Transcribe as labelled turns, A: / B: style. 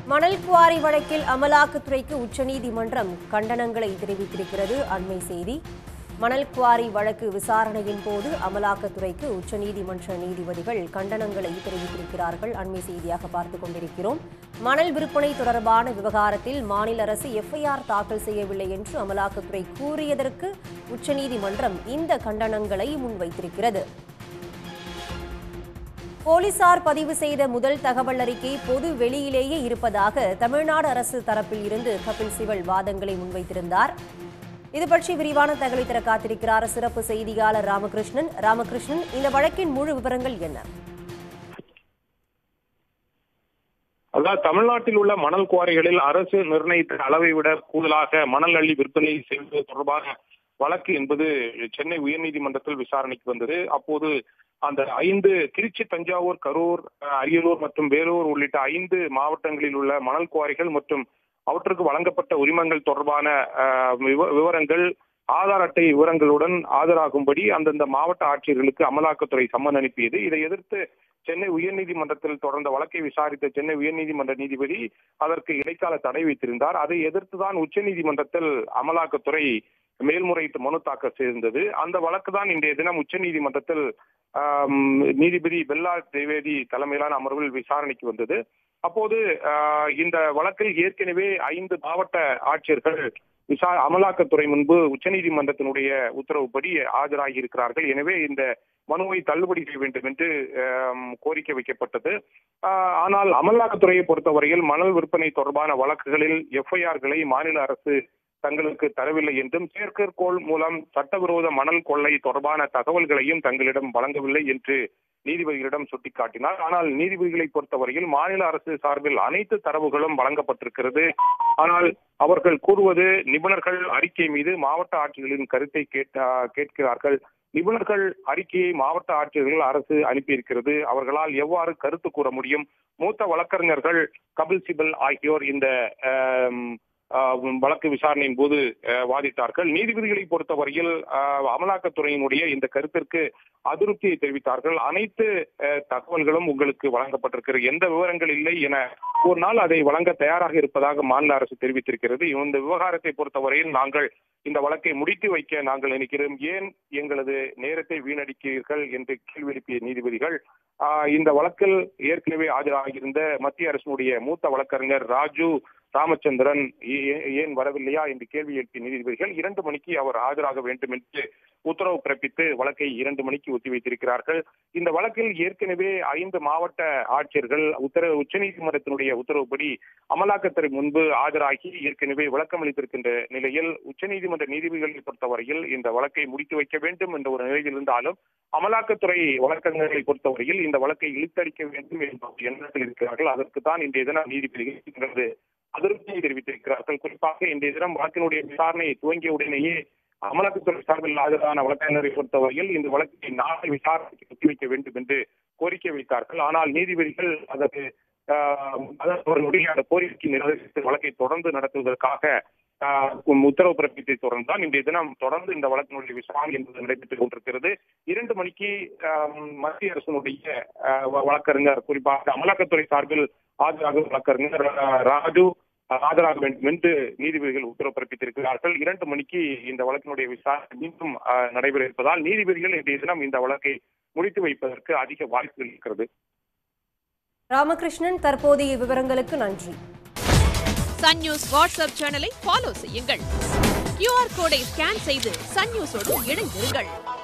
A: மணல் குவாரி வழக்கில் அமலாக்கத்துறைக்கு உச்சநீதிமன்றம் கண்டனங்களை தெரிவித்திருக்கிறது அண்மை செய்தி மணல் குவாரி வழக்கு விசாரணையின் போது அமலாக்கத்துறைக்கு உச்சநீதிமன்ற நீதிபதிகள் கண்டனங்களை தெரிவித்திருக்கிறார்கள் அண்மை செய்தியாக பார்த்துக் கொண்டிருக்கிறோம் மணல் விற்பனை தொடர்பான விவகாரத்தில் மாநில அரசு எஃப்ஐஆர் தாக்கல் செய்யவில்லை என்று அமலாக்கத்துறை கூறியதற்கு உச்சநீதிமன்றம் இந்த கண்டனங்களை முன்வைத்திருக்கிறது போலீசார் பதிவு செய்த முதல் தகவல் அறிக்கை பொது வெளியிலேயே இருப்பதாக தமிழ்நாடு அரசு தரப்பில் இருந்து கபில் சிவல் வாதங்களை முன்வைத்திருந்தார் இது பற்றி விரிவான தகவலை தர காத்திருக்கிறார் சிறப்பு செய்தியாளர் ராமகிருஷ்ணன் ராமகிருஷ்ணன் இந்த வழக்கின் முழு விவரங்கள் என்ன
B: அதாவது தமிழ்நாட்டில் உள்ள மணல் குவாரிகளில் அரசு நிர்ணயித்த அளவை விட கூடுதலாக மணல் அள்ளி விற்பனை செய்வது தொடர்பான வழக்கு என்பது சென்னை உயர்நீதிமன்றத்தில் விசாரணைக்கு வந்தது அப்போது அந்த ஐந்து திருச்சி தஞ்சாவூர் கரூர் அஹ், அரியலூர் மற்றும் வேலூர் உள்ளிட்ட ஐந்து மாவட்டங்களில் உள்ள மணல் குவாரிகள் மற்றும் அவற்றுக்கு வழங்கப்பட்ட உரிமங்கள் தொடர்பான அஹ், விவ- விவரங்கள் ஆதார் அட்டை விவரங்களுடன் ஆஜராகும்படி அந்தந்த மாவட்ட ஆட்சியர்களுக்கு அமலாக்கத்துறை சம்மன் அனுப்பியது இதை எதிர்த்து சென்னை உயர்நீதிமன்றத்தில் தொடர்ந்த வழக்கை விசாரித்த சென்னை உயர்நீதிமன்ற நீதிபதி அதற்கு இடைக்கால தடை வைத்திருந்தார் அதை எதிர்த்துதான் உச்சநீதிமன்றத்தில் அமலாக்கத்துறை மேல்முறையீட்டு மனு தாக்கல் செய்திருந்தது அந்த வழக்கு தான் இன்றைய தினம் உச்சநீதிமன்றத்தில் ஆம், நீதிபதி பெல்லா திரிவேதி தலைமையிலான அமர்வில் விசாரணைக்கு வந்தது அப்போது ஆஹ், இந்த வழக்கில் ஏற்கனவே ஐந்து மாவட்ட ஆட்சியர்கள் விசா அமலாக்கத்துறை முன்பு உச்சநீதிமன்றத்தினுடைய உத்தரவுப்படி ஆஜராகி இருக்கிறார்கள் எனவே இந்த மனுவை தள்ளுபடி செய்ய வேண்டும் என்று ஆம், கோரிக்கை வைக்கப்பட்டது ஆஹ், ஆனால் அமலாக்கத்துறையை பொறுத்தவரையில் மணல் விற்பனை தொடர்பான வழக்குகளில் எஃப்ஐஆர்களை மாநில அரசு தங்களுக்கு தரவில்லை என்றும் செயற்கைக்கோள் மூலம் சட்டவிரோத மணல் கொள்ளை தொடர்பான தகவல்களையும் தங்களிடம் வழங்கவில்லை என்று நீதிபதிகளிடம் சுட்டிக்காட்டினார் ஆனால் நீதிபதிகளை பொறுத்தவரையில் மாநில அரசு சார்பில் அனைத்து தரவுகளும் வழங்கப்பட்டிருக்கிறது ஆனால் அவர்கள் கூறுவது நிபுணர்கள் அறிக்கை மீது மாவட்ட ஆட்சியர்களின் கருத்தை கேட்ட- கேட்கிறார்கள் நிபுணர்கள் அறிக்கையை மாவட்ட ஆட்சியர்கள் அரசு அனுப்பியிருக்கிறது அவர்களால் எவ்வாறு கருத்து கூற முடியும் மூத்த வழக்கறிஞர்கள் கபில் சிபல் ஆகியோர் இந்த ஆம், ஆஹ் வழக்கு விசாரணையின் போது ஆஹ் வாதிட்டார்கள் நீதிபதிகளை பொறுத்தவரையில் ஆஹ் அமலாக்கத்துறையினுடைய இந்த கருத்திற்கு அதிருப்தியை தெரிவித்தார்கள் அனைத்து ஆஹ் தகவல்களும் உங்களுக்கு வழங்கப்பட்டிருக்கிறது எந்த விவரங்கள் இல்லை என ஒரு நாள் அதை வழங்க தயாராக இருப்பதாக மாநில அரசு தெரிவித்திருக்கிறது இந்த விவகாரத்தை பொறுத்தவரையில் நாங்கள் இந்த வழக்கை முடித்து வைக்க நாங்கள் நினைக்கிறோம் ஏன் எங்களது நேரத்தை வீணடிக்கிறீர்கள் என்று கேள்வி எழுப்பிய நீதிபதிகள் ஆஹ் இந்த வழக்கில் ஏற்கனவே ஆஜராகியிருந்த மத்திய அரசினுடைய மூத்த வழக்கறிஞர் ராஜு ராமச்சந்திரன் ஏ- ஏன் வரவில்லையா என்று கேள்வி எழுப்பிய நீதிபதிகள் இரண்டு மணிக்கு அவர் ஆஜராக வேண்டும் என்று உத்தரவு பிறப்பித்து வழக்கை இரண்டு மணிக்கு ஒத்திவைத்திருக்கிறார்கள் இந்த வழக்கில் ஏற்கனவே ஐந்து மாவட்ட ஆட்சியர்கள் உத்தரவு உச்சநீதிமன்றத்தினுடைய உத்தரவுப்படி அமலாக்கத்துறை முன்பு ஆஜராகி ஏற்கனவே விளக்கம் அளித்திருக்கின்ற நிலையில் உச்சநீதிமன்ற நீதிபதிகளை பொறுத்தவரையில் இந்த வழக்கை முடித்து வைக்க வேண்டும் என்ற ஒரு நிலையில் இருந்தாலும் அமலாக்கத்துறை வழக்கறிஞர்களை பொறுத்தவரையில் இந்த வழக்கை இழுத்தடிக்க வேண்டும் என்ற ஒரு எண்ணத்தில் இருக்கிறார்கள் அதற்கு தான் இன்றைய தினம் நீதிபதிகள் தங்களது அதிருப்தியை தெரிவித்திருக்கிறார்கள் குறிப்பாக இன்றைய தினம் வழக்கினுடைய விசாரணை துவங்கிய உடனேயே அமலாக்கத்துறை சார்பில் ஆஜரான வழக்கறிஞரை பொறுத்தவரையில் இந்த வழக்கை நாளை விசாரணைக்கு ஒத்திவைக்க வேண்டும் என்று கோரிக்கை வைத்தார்கள் ஆனால் நீதிபதிகள் அதற்கு ஆஹ், அதாவது அவர்களுடைய அந்த கோரிக்கை நிறைவேற்றி வழக்கை தொடர்ந்து நடத்துவதற்காக ஆஹ், உத்தரவு பிறப்பித்தை தொடர்ந்து தான் இன்றைய தினம் தொடர்ந்து இந்த வழக்கினுடைய விசாரணை என்பது நடைபெற்றுக் கொண்டிருக்கிறது இரண்டு மணிக்கு ஆஹ், மத்திய அரசினுடைய ஆஹ், வ- வழக்கறிஞர் குறிப்பாக அமலாக்கத்துறை சார்பில் ஆஜராகும் வழக்கறிஞர் ஆஹ், ராஜு ஆஜராக வேண்டும் என்று நீதிபதிகள் உத்தரவு பிறப்பித்திருக்கிறார்கள் இரண்டு மணிக்கு இந்த வழக்கினுடைய விசாரணை மீண்டும் ஆஹ், நடைபெற இருப்பதால் நீதிபதிகள் இன்றைய தினம் இந்த வழக்கை முடித்து வைப்பதற்கு அதிக வாய்ப்புகள் இருக்கிறது
A: ராமகிருஷ்ணன் தற்போதைய விவரங்களுக்கு நன்றி
C: சன் நியூஸ் வாட்ஸ்அப் சேனலை ஃபாலோ செய்யுங்கள் கியூஆர் கோடை ஸ்கேன் செய்து சன் நியூஸோடு இணைந்திருங்கள்